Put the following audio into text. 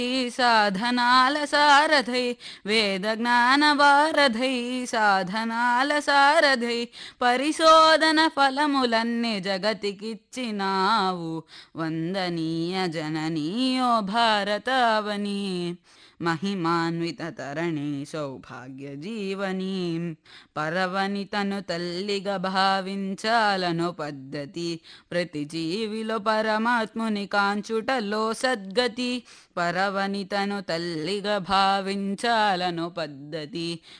సాధనాల సారథై వేద జ్ఞాన వారధై సాధనాల సారథై పరిశోధన ఫలములన్నీ జగతికిచ్చినావు వందనీయ జననీయో భారతావని మహిమాన్విత తరణి సౌభాగ్య జీవని పరవని తను తల్లిగా భావించాలను పద్ధతి ప్రతి జీవిలో పరమాత్ముని కాంచుటలో సద్గతి పరవని తను తల్లిగా భావించాలను పద్ధతి